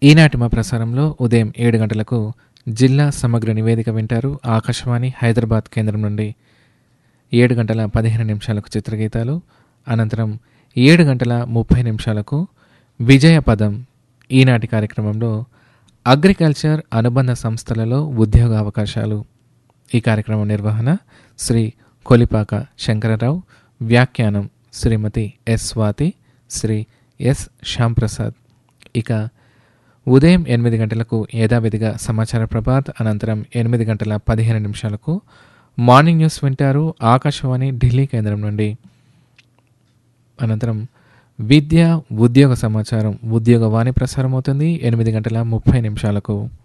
ఈనాటి మా ప్రసారంలో ఉదయం ఏడు గంటలకు జిల్లా సమగ్ర నివేదిక వింటారు ఆకాశవాణి హైదరాబాద్ కేంద్రం నుండి ఏడు గంటల పదిహేను నిమిషాలకు చిత్రగీతాలు అనంతరం ఏడు గంటల ముప్పై నిమిషాలకు విజయ పదం ఈనాటి కార్యక్రమంలో అగ్రికల్చర్ అనుబంధ సంస్థలలో ఉద్యోగ అవకాశాలు ఈ కార్యక్రమం నిర్వహణ శ్రీ కొలిపాక శంకరరావు వ్యాఖ్యానం శ్రీమతి ఎస్ స్వాతి శ్రీ ఎస్ శ్యాంప్రసాద్ ఇక ఉదయం ఎనిమిది గంటలకు యథావిధిగా సమాచార ప్రభాత్ అనంతరం ఎనిమిది గంటల పదిహేను నిమిషాలకు మార్నింగ్ న్యూస్ వింటారు ఆకాశవాణి ఢిల్లీ కేంద్రం నుండి అనంతరం విద్య ఉద్యోగ సమాచారం ఉద్యోగ వాణి ప్రసారం అవుతుంది ఎనిమిది గంటల ముప్పై నిమిషాలకు